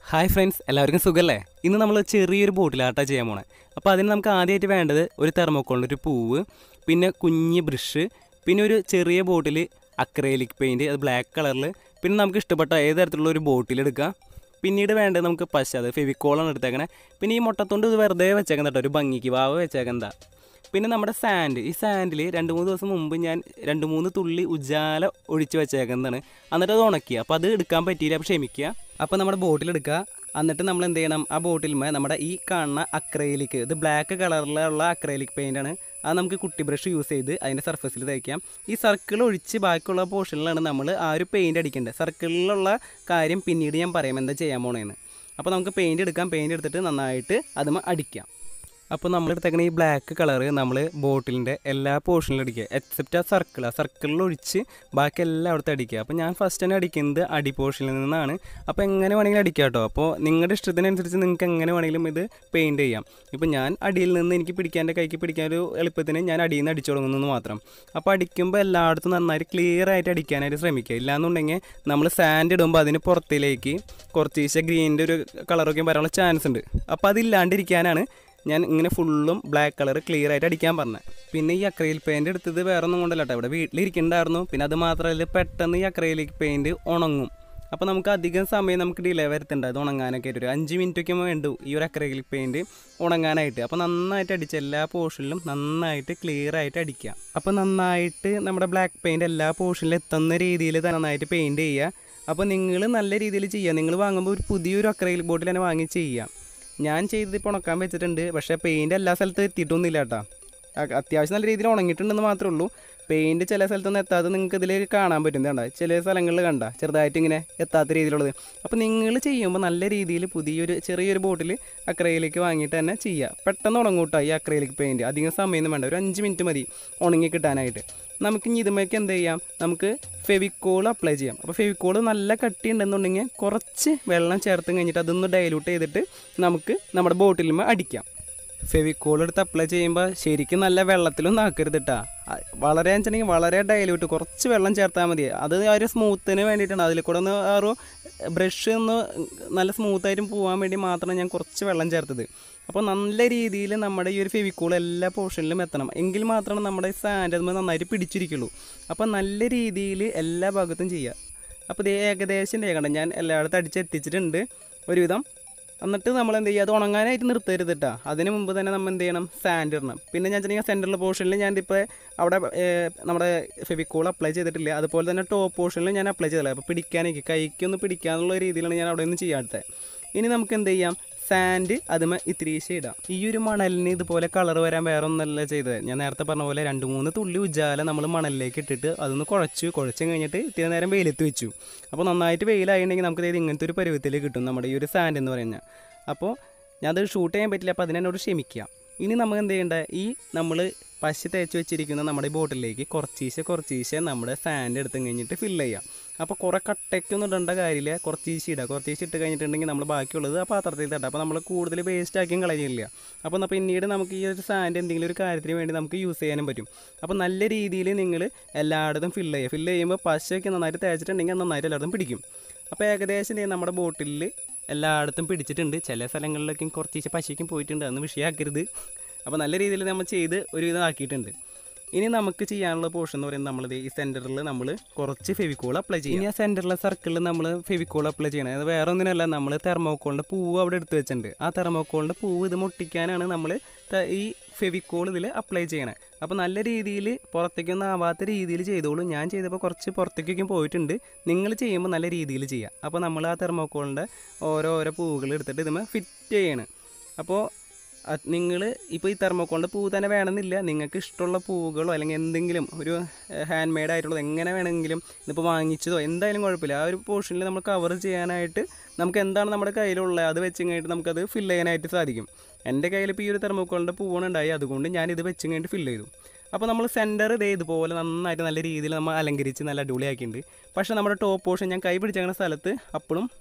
hi friends എല്ലാവർക്കും സുഖമല്ലേ ഇന്ന് നമ്മൾ ചെറിയൊരു ബോട്ടിലാട്ടാ ചെയ്യാൻ പോണേ അപ്പോൾ അതിന് നമുക്ക് ആദ്യമായിട്ട് വേണ്ടത് ഒരു തെർമോക്കോളിൻ്റെ ഒരു പൂവ് പിന്നെ കുഞ്ഞ് ബ്രഷ് പിന്നെ ഒരു ചെറിയ ബോട്ടിൽ അക്രൈലിക് പെയിൻറ്റ് അത് ബ്ലാക്ക് കളറിൽ പിന്നെ നമുക്ക് ഇഷ്ടപ്പെട്ട ഏത് തരത്തിലുള്ള ഒരു ബോട്ടിൽ എടുക്കാം പിന്നീട് വേണ്ടത് നമുക്ക് പശ അത് ഫെവിക്കോളാണ് എടുത്തേക്കണേ പിന്നെ ഈ മുട്ടത്തോണ്ട് ഇത് വെറുതെ വെച്ചേക്കുന്ന കേട്ടോ ഒരു ഭംഗിക്ക് വാവ വെച്ചേക്കുന്നതാ പിന്നെ നമ്മുടെ സാൻഡ് ഈ സാൻഡിൽ രണ്ട് മൂന്ന് ദിവസം മുമ്പ് ഞാൻ രണ്ട് മൂന്ന് തുള്ളി ഉജാല ഒഴിച്ച് വെച്ചേക്കുന്നതാണ് എന്നിട്ട് അത് ഉണക്കി അപ്പോൾ അത് എടുക്കാൻ പറ്റിയില്ല അപ്പോൾ ക്ഷമിക്കുക അപ്പോൾ നമ്മുടെ ബോട്ടിൽ എടുക്കുക എന്നിട്ട് നമ്മൾ എന്ത് ചെയ്യണം ആ ബോട്ടിൽമേ നമ്മുടെ ഈ കാണുന്ന അക്രൈലിക് ഇത് ബ്ലാക്ക് കളറിലുള്ള അക്രൈലിക് പെയിൻ്റ് ആണ് അത് നമുക്ക് കുട്ടി ബ്രഷ് യൂസ് ചെയ്ത് അതിൻ്റെ സർഫസിൽ തേക്കാം ഈ സർക്കിൾ ഒഴിച്ച് ബാക്കിയുള്ള പോർഷനിലാണ് നമ്മൾ ആ ഒരു പെയിൻറ് അടിക്കേണ്ടത് സർക്കിളിലുള്ള കാര്യം പിന്നീട് ഞാൻ പറയാം എന്താ ചെയ്യാൻ പോണേന്ന് അപ്പോൾ നമുക്ക് പെയിൻറ് എടുക്കാം പെയിൻറ് എടുത്തിട്ട് നന്നായിട്ട് അതുമ അടിക്കാം അപ്പോൾ നമ്മൾ എടുത്തേക്കുന്ന ഈ ബ്ലാക്ക് കളറ് നമ്മൾ ബോട്ടിലിൻ്റെ എല്ലാ പോർഷനിലും അടിക്കുക എക്സെപ്റ്റ് ആ സർക്കിൾ ആ സർക്കിളിൽ ഒഴിച്ച് ബാക്കി എല്ലാം അവിടുത്തെ അടിക്കുക അപ്പോൾ ഞാൻ ഫസ്റ്റ് തന്നെ അടിക്കുന്നത് അടി പോർഷനിൽ നിന്നാണ് അപ്പോൾ എങ്ങനെ വേണമെങ്കിലും അടിക്കാം കേട്ടോ അപ്പോൾ നിങ്ങളുടെ ഇഷ്ടത്തിനനുസരിച്ച് നിങ്ങൾക്ക് എങ്ങനെ വേണമെങ്കിലും ഇത് പെയിൻറ്റ് ചെയ്യാം ഇപ്പോൾ ഞാൻ അടിയിൽ നിന്ന് എനിക്ക് പിടിക്കാൻ എൻ്റെ കൈക്ക് പിടിക്കാൻ ഒരു എളുപ്പത്തിന് ഞാൻ അടിയിൽ നിന്ന് അടിച്ചു തുടങ്ങുന്നു മാത്രം അപ്പോൾ അടിക്കുമ്പോൾ എല്ലായിടത്തും നന്നായിട്ട് ക്ലിയർ ആയിട്ട് അടിക്കാനായിട്ട് ശ്രമിക്കുക ഇല്ലാന്നുണ്ടെങ്കിൽ നമ്മൾ സാൻഡ് ഇടുമ്പോൾ അതിന് പുറത്തിലേക്ക് കുറച്ച് ഈശ ഗ്രീനിൻ്റെ ഒരു കളറൊക്കെ വരാനുള്ള ചാൻസ് ഉണ്ട് അപ്പോൾ അതില്ലാണ്ടിരിക്കാനാണ് ഞാൻ ഇങ്ങനെ ഫുള്ളും ബ്ലാക്ക് കളർ ക്ലിയർ ആയിട്ട് അടിക്കാൻ പറഞ്ഞത് പിന്നെ ഈ അക്രയിൽ പെയിൻറ് എടുത്തത് വേറെ ഒന്നും കൊണ്ടല്ല കേട്ടോ ഇവിടെ വീട്ടിലിരിക്കണ്ടായിരുന്നു പിന്നെ അത് മാത്രമല്ല പെട്ടെന്ന് ഈ അക്രയിലേക്ക് പെയിൻറ് ഉണങ്ങും അപ്പോൾ നമുക്ക് അധികം സമയം നമുക്ക് ഡിലേ വരുത്തുണ്ട് അത് ഉണങ്ങാനൊക്കെ ആയിട്ട് ഒരു അഞ്ച് മിനിറ്റൊക്കെ വേണ്ടു ഈ ഒരു അക്രയിലിക് പെയിൻറ് ഉണങ്ങാനായിട്ട് അപ്പോൾ നന്നായിട്ട് അടിച്ച് എല്ലാ പോർഷനിലും നന്നായിട്ട് ക്ലിയർ ആയിട്ട് അടിക്കുക അപ്പോൾ നന്നായിട്ട് നമ്മുടെ ബ്ലാക്ക് പെയിൻറ് എല്ലാ പോർഷനിലും എത്തുന്ന രീതിയിൽ നന്നായിട്ട് പെയിൻറ് ചെയ്യുക അപ്പോൾ നിങ്ങൾ നല്ല രീതിയിൽ ചെയ്യുക നിങ്ങൾ വാങ്ങുമ്പോൾ ഒരു പുതിയൊരു അക്രയിൽ ബോട്ടിൽ തന്നെ വാങ്ങി ചെയ്യാം ഞാൻ ചെയ്തത് ഇപ്പോൾ ഉണക്കാൻ വെച്ചിട്ടുണ്ട് പക്ഷേ പെയിൻറ് എല്ലാ സ്ഥലത്തും എത്തിയിട്ടൊന്നുമില്ല കേട്ടോ അ- അത്യാവശ്യം നല്ല രീതിയിൽ ഉണങ്ങിയിട്ടുണ്ടെന്ന് മാത്രമേ ഉള്ളൂ പെയിൻറ് ചില സ്ഥലത്തൊന്നും എത്താതെ നിങ്ങൾക്ക് ഇതിൽ കാണാൻ പറ്റും കണ്ട ചില സ്ഥലങ്ങളിൽ കണ്ട ചെറുതായിട്ട് ഇങ്ങനെ എത്താത്ത രീതിയിലുള്ളത് അപ്പോൾ നിങ്ങൾ ചെയ്യുമ്പോൾ നല്ല രീതിയിൽ പുതിയൊരു ചെറിയൊരു ബോട്ടിൽ അക്രയിലേക്ക് വാങ്ങിയിട്ട് തന്നെ ചെയ്യുക പെട്ടെന്ന് ഉണങ്ങും കേട്ടോ ഈ അക്രയിലേക്ക് പെയിൻറ് അധികം സമയമൊന്നും വേണ്ട ഒരു അഞ്ച് മിനിറ്റ് മതി ഉണങ്ങി കിട്ടാനായിട്ട് നമുക്ക് ഇനി ഇതുമേക്ക് എന്ത് ചെയ്യാം നമുക്ക് ഫെവിക്കോൾ അപ്ലൈ ചെയ്യാം അപ്പോൾ ഫെവിക്കോൾ നല്ല കട്ടി ഉണ്ടെന്നുണ്ടെങ്കിൽ കുറച്ച് വെള്ളം ചേർത്ത് കഴിഞ്ഞിട്ട് അതൊന്ന് ഡൈലൂട്ട് ചെയ്തിട്ട് നമുക്ക് നമ്മുടെ ബോട്ടിലുമേ അടിക്കാം ഫെവിക്കോൾ എടുത്ത് അപ്ലൈ ചെയ്യുമ്പോൾ ശരിക്കും നല്ല വെള്ളത്തിലൊന്നും ആക്കരുത് കേട്ടാ വളരെ വെച്ചിട്ടുണ്ടെങ്കിൽ വളരെ ഡൈലൂട്ട് കുറച്ച് വെള്ളം ചേർത്താൽ മതി അത് ആ ഒരു സ്മൂത്തിന് വേണ്ടിയിട്ടാണ് അതിൽ കൂടെ ഒന്ന് ആ ഒരു ബ്രഷ് ഒന്ന് നല്ല സ്മൂത്തായിട്ടും പോകാൻ വേണ്ടി മാത്രമാണ് ഞാൻ കുറച്ച് വെള്ളം ചേർത്തത് അപ്പോൾ നല്ല രീതിയിൽ നമ്മുടെ ഈ ഒരു ഫെവിക്കോൾ എല്ലാ പോർഷനിലും എത്തണം എങ്കിൽ മാത്രമാണ് നമ്മുടെ സാൻഡ് അതുമ്പോൾ നന്നായിട്ട് പിടിച്ചിരിക്കുള്ളൂ അപ്പോൾ നല്ല രീതിയിൽ എല്ലാ ഭാഗത്തും ചെയ്യുക അപ്പോൾ ഇത് ഏകദേശം കണ്ട ഞാൻ എല്ലായിടത്തും അടിച്ചെത്തിച്ചിട്ടുണ്ട് ഒരുവിധം എന്നിട്ട് നമ്മൾ എന്ത് ചെയ്യുക അത് ഉണങ്ങാനായിട്ട് നിർത്തരുത് കേട്ടോ അതിന് മുമ്പ് തന്നെ നമ്മൾ എന്ത് ചെയ്യണം സാൻഡ് ഇടണം പിന്നെ ഞാൻ വെച്ചിട്ടുണ്ടെങ്കിൽ സെൻറ്ററിൽ പോർഷനിൽ ഞാൻ ഇപ്പോൾ അവിടെ ഏർ, നമ്മുടെ ഫെവിക്കോൾ അപ്ലൈ ചെയ്തിട്ടില്ല അതുപോലെ തന്നെ ടോപ്പ് പോർഷനിൽ ഞാൻ അപ്ലൈ ചെയ്തില്ല അപ്പോൾ പിടിക്കാനേക്ക് കൈക്കൊന്ന് പിടിക്കാനുള്ള രീതിയിലാണ് ഞാൻ അവിടെ നിന്ന് ചെയ്യാത്തത് ഇനി നമുക്ക് എന്ത് ചെയ്യാം സാൻഡ് അതുമേ ഇത്തിരീശ ഇടാം ഈ ഒരു മണലിന് ഇതുപോലെ കളർ വരാൻ വേറെ ഒന്നല്ല ചെയ്തത് ഞാൻ നേരത്തെ പറഞ്ഞ പോലെ രണ്ട് മൂന്ന് തുള്ളി ഉജാല നമ്മൾ മണലിലേക്ക് ഇട്ടിട്ട് അതൊന്ന് കുഴച്ചു കുഴച്ച് കഴിഞ്ഞിട്ട് ഇത്തിരി നേരം വെയിലത്ത് വെച്ചു അപ്പോൾ നന്നായിട്ട് വെയിലായിട്ടുണ്ടെങ്കിൽ നമുക്ക് ഇത് ഇങ്ങനത്തെ ഒരു പരുവത്തിൽ കിട്ടും നമ്മുടെ ഈ ഒരു സാൻഡ് എന്ന് പറയുന്നത് അപ്പോൾ ഞാനത് ഷൂട്ട് ചെയ്യാൻ പറ്റില്ല അപ്പോൾ അതിനോട് ക്ഷമിക്കാം ഇനി നമ്മൾ എന്ത് ചെയ്യേണ്ട ഈ നമ്മൾ പശ തേച്ച് വെച്ചിരിക്കുന്ന നമ്മുടെ ബോട്ടിലേക്ക് കുറച്ചീശെ കുറച്ചീശെ നമ്മുടെ സാൻഡ് എടുത്ത് കഴിഞ്ഞിട്ട് ഫില്ല് ചെയ്യാം അപ്പോൾ കുറേ കട്ടയ്ക്കൊന്നും ഇടേണ്ട കാര്യമില്ല കുറച്ചീശ ഇടുക കുറച്ചീശ ഇട്ട് കഴിഞ്ഞിട്ടുണ്ടെങ്കിൽ നമ്മൾ ബാക്കിയുള്ളത് ആ പാത്രത്തിൽ തട്ടാം അപ്പോൾ നമ്മൾ കൂടുതൽ വേസ്റ്റ് ആക്കിയും കളയില്ല അപ്പോൾ ന- പിന്നീട് നമുക്ക് ഈ ഒരു സാൻഡ് എന്തെങ്കിലും ഒരു കാര്യത്തിന് വേണ്ടി നമുക്ക് യൂസ് ചെയ്യാനും പറ്റും അപ്പോൾ നല്ല രീതിയിൽ നിങ്ങൾ എല്ലായിടത്തും ഫില്ല് ചെയ്യുക ഫില്ല് ചെയ്യുമ്പോൾ പശയൊക്കെ നന്നായിട്ട് തേച്ചിട്ടുണ്ടെങ്കിൽ അത് നന്നായിട്ട് എല്ലായിടത്തും പിടിക്കും അപ്പോൾ ഏകദേശം ദേ നമ്മുടെ ബോട്ടിലിൽ എല്ലായിടത്തും പിടിച്ചിട്ടുണ്ട് ചില സ്ഥലങ്ങളിലൊക്കെ കുറച്ച് പശയ്ക്കും പോയിട്ടുണ്ട് അതൊന്നും വിഷയമാക്കരുത് അപ്പോൾ നല്ല രീതിയിൽ നമ്മൾ ചെയ്ത് ഒരുവിധം ആക്കിയിട്ടുണ്ട് ഇനി നമുക്ക് ചെയ്യാനുള്ള പോർഷൻ എന്ന് പറയുന്നത് നമ്മൾ ഈ സെൻറ്ററിൽ നമ്മൾ കുറച്ച് ഫെവിക്കോൾ അപ്ലൈ ചെയ്യും ഇനി ആ സെൻറ്ററിലെ സർക്കിളിൽ നമ്മൾ ഫെവിക്കോൾ അപ്ലൈ ചെയ്യണം അത് വേറെ ഒന്നിനല്ല നമ്മൾ തെർമോക്കോളിൻ്റെ പൂവ് അവിടെ എടുത്ത് വെച്ചിട്ടുണ്ട് ആ തെർമോക്കോളിൻ്റെ പൂവ് ഇത് മുട്ടിക്കാനാണ് നമ്മൾ ഈ ഫെവിക്കോൾ ഇതിൽ അപ്ലൈ ചെയ്യണത് അപ്പോൾ നല്ല രീതിയിൽ പുറത്തേക്കൊന്നും ആവാത്ത രീതിയിൽ ചെയ്തോളൂ ഞാൻ ചെയ്തപ്പോൾ കുറച്ച് പുറത്തേക്കൊക്കെ പോയിട്ടുണ്ട് നിങ്ങൾ ചെയ്യുമ്പോൾ നല്ല രീതിയിൽ ചെയ്യുക അപ്പോൾ നമ്മൾ ആ തെർമോക്കോളിൻ്റെ ഓരോ ഓരോ പൂവുകൾ എടുത്തിട്ട് ഇതുമേ ഫിറ്റ് ചെയ്യണം അപ്പോൾ നിങ്ങൾ ഇപ്പോൾ ഈ തെർമോക്കോളിൻ്റെ പൂവ് തന്നെ വേണമെന്നില്ല നിങ്ങൾക്ക് ഇഷ്ടമുള്ള പൂവുകളോ അല്ലെങ്കിൽ എന്തെങ്കിലും ഒരു ഹാൻഡ് മെയ്ഡ് ആയിട്ടുള്ളത് എങ്ങനെ വേണമെങ്കിലും ഇതിപ്പോൾ വാങ്ങിച്ചതോ എന്തായാലും കുഴപ്പമില്ല ആ ഒരു പോർഷനിൽ നമ്മൾ കവർ ചെയ്യാനായിട്ട് നമുക്ക് എന്താണ് നമ്മുടെ കയ്യിലുള്ളത് അത് വെച്ച് കഴിഞ്ഞിട്ട് നമുക്കത് ഫില്ല് ചെയ്യാനായിട്ട് സാധിക്കും എൻ്റെ കയ്യിൽ ഇപ്പോൾ ഈ ഒരു തെർമോക്കോളിൻ്റെ പൂവാണ് ഉണ്ടായി അതുകൊണ്ട് ഞാൻ ഇത് വെച്ച് കഴിഞ്ഞിട്ട് ഫില്ല് ചെയ്തു അപ്പോൾ നമ്മൾ സെൻറ്റർ ഇതേ ഇതുപോലെ നന്നായിട്ട് നല്ല രീതിയിൽ നമ്മൾ അലങ്കരിച്ച് നല്ല അടിപൊളിയാക്കിയിട്ടുണ്ട് പക്ഷേ നമ്മുടെ ടോപ്പ് പോർഷൻ ഞാൻ കൈ പിടിച്ചേക്കുന്ന സ്ഥലത്ത് അപ്പോഴും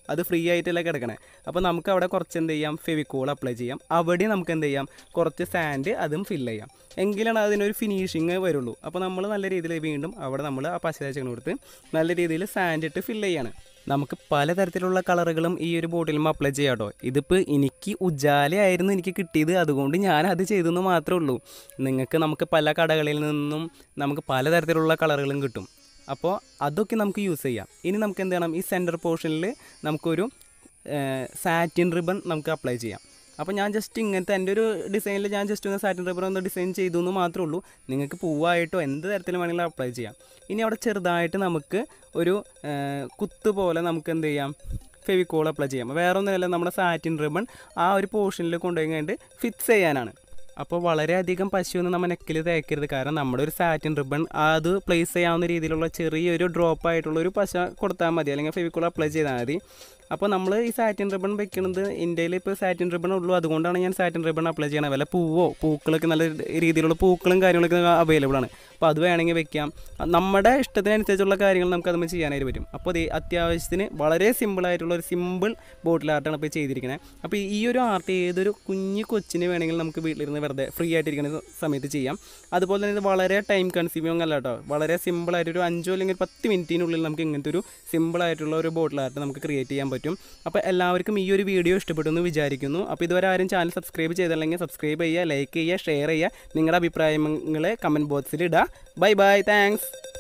അത് ഫ്രീ ആയിട്ടല്ല കിടക്കണേ അപ്പോൾ നമുക്ക് അവിടെ കുറച്ച് എന്ത് ചെയ്യാം ഫെവിക്കോൾ അപ്ലൈ ചെയ്യാം അവിടെ നമുക്ക് എന്ത് ചെയ്യാം കുറച്ച് സാൻഡ് അതും ഫില്ല് ചെയ്യാം എങ്കിലാണ് അതിനൊരു ഫിനിഷിങ് വരുള്ളൂ അപ്പോൾ നമ്മൾ നല്ല രീതിയിൽ വീണ്ടും അവിടെ നമ്മൾ ആ പശ തേച്ചങ്ങനെ കൊടുത്ത് നല്ല രീതിയിൽ സാൻഡ് ഇട്ട് ഫില്ല് ചെയ്യാണ് നമുക്ക് പലതരത്തിലുള്ള കളറുകളും ഈ ഒരു ബോട്ടിലും അപ്ലൈ ചെയ്യാം കേട്ടോ ഇതിപ്പോൾ എനിക്ക് ഉജാലയായിരുന്നു എനിക്ക് കിട്ടിയത് അതുകൊണ്ട് ഞാൻ അത് ചെയ്തെന്ന് മാത്രമേ ഉള്ളൂ നിങ്ങൾക്ക് നമുക്ക് പല കടകളിൽ നിന്നും നമുക്ക് പലതരത്തിലുള്ള കളറുകളും കിട്ടും അപ്പോൾ അതൊക്കെ നമുക്ക് യൂസ് ചെയ്യാം ഇനി നമുക്ക് എന്ത് ചെയ്യണം ഈ സെൻറ്റർ പോർഷനിൽ നമുക്കൊരു സാറ്റിൻ റിബൺ നമുക്ക് അപ്ലൈ ചെയ്യാം അപ്പോൾ ഞാൻ ജസ്റ്റ് ഇങ്ങനത്തെ എൻ്റെ ഒരു ഡിസൈനിൽ ഞാൻ ജസ്റ്റ് ഒന്ന് സാറ്റിൻ റിബൺ ഒന്ന് ഡിസൈൻ ചെയ്തു എന്ന് മാത്രമേ ഉള്ളൂ നിങ്ങൾക്ക് പൂവായിട്ടോ എന്ത് തരത്തിൽ വേണമെങ്കിലും അപ്ലൈ ചെയ്യാം ഇനി അവിടെ ചെറുതായിട്ട് നമുക്ക് ഒരു ആ, കുത്ത് പോലെ നമുക്ക് എന്ത് ചെയ്യാം ഫെവിക്കോൾ അപ്ലൈ ചെയ്യാം വേറെ ഒന്നുമല്ല നമ്മുടെ സാറ്റിൻ റിബൺ ആ ഒരു പോർഷനിൽ കൊണ്ടുപോയി കഴിഞ്ഞിട്ട് ഫിക്സ് ചെയ്യാനാണ് അപ്പോൾ വളരെയധികം പശുവൊന്നും നമ്മൾ നെക്കിൽ തേക്കരുത് കാരണം നമ്മുടെ ഒരു സാറ്റിൻ റിബൺ അത് പ്ലേസ് ചെയ്യാവുന്ന രീതിയിലുള്ള ചെറിയൊരു ഡ്രോപ്പ് ആയിട്ടുള്ള ഒരു പശ കൊടുത്താൽ മതി അല്ലെങ്കിൽ ഫെവിക്കോൾ അപ്ലൈ ചെയ്താൽ മതി അപ്പോൾ നമ്മൾ ഈ സാറ്റിൻ റിബൺ വെക്കുന്നത് ഇന്ത്യയിൽ ഇപ്പോൾ സാറ്റിൻ റിബൺ ഉള്ളൂ അതുകൊണ്ടാണ് ഞാൻ സാറ്റിൻ റിബൺ അപ്ലൈ ചെയ്യണത് വല്ല പൂവോ പൂക്കളൊക്കെ നല്ല രീതിയിലുള്ള പൂക്കളും കാര്യങ്ങളൊക്കെ അവൈലബിൾ ആണ് അപ്പോൾ അത് വേണമെങ്കിൽ വെക്കാം നമ്മുടെ ഇഷ്ടത്തിനനുസരിച്ചുള്ള കാര്യങ്ങൾ നമുക്ക് അതുമ്പോൾ ചെയ്യാനായിട്ട് പറ്റും അപ്പോൾ ഇത് അത്യാവശ്യത്തിന് വളരെ സിമ്പിളായിട്ടുള്ള ഒരു സിമ്പിൾ ബോട്ടിൽ ആർട്ടാണ് ഇപ്പോൾ ചെയ്തിരിക്കുന്നത് അപ്പോൾ ഈ ഒരു ആർട്ട് ഏതൊരു കുഞ്ഞു കൊച്ചിന് വേണമെങ്കിൽ നമുക്ക് വീട്ടിലിരുന്ന് വെറുതെ ഫ്രീ ആയിട്ടിരിക്കുന്ന സമയത്ത് ചെയ്യാം അതുപോലെ തന്നെ ഇത് വളരെ ടൈം കൺസ്യൂമിങ് അല്ല കേട്ടോ വളരെ സിമ്പിളായിട്ട് ഒരു അഞ്ചോ അല്ലെങ്കിൽ ഒരു പത്ത് മിനിറ്റിനുള്ളിൽ നമുക്ക് ഇങ്ങനത്തെ ഒരു സിമ്പിളായിട്ടുള്ള ഒരു ബോട്ടിൽ ആർട്ട് നമുക്ക് ക്രിയേറ്റ് ചെയ്യാൻ പറ്റും അപ്പോൾ എല്ലാവർക്കും ഈ ഒരു വീഡിയോ ഇഷ്ടപ്പെട്ടു എന്ന് വിചാരിക്കുന്നു അപ്പോൾ ഇതുവരെ ആരും ചാനൽ സബ്സ്ക്രൈബ് ചെയ്തില്ലെങ്കിൽ സബ്സ്ക്രൈബ് ചെയ്യുക ലൈക്ക് ചെയ്യുക ഷെയർ ചെയ്യുക നിങ്ങളുടെ അഭിപ്രായങ്ങൾ കമൻറ്റ് ബോക്സിൽ ഇടുക ബൈ ബൈ താങ്ക്സ്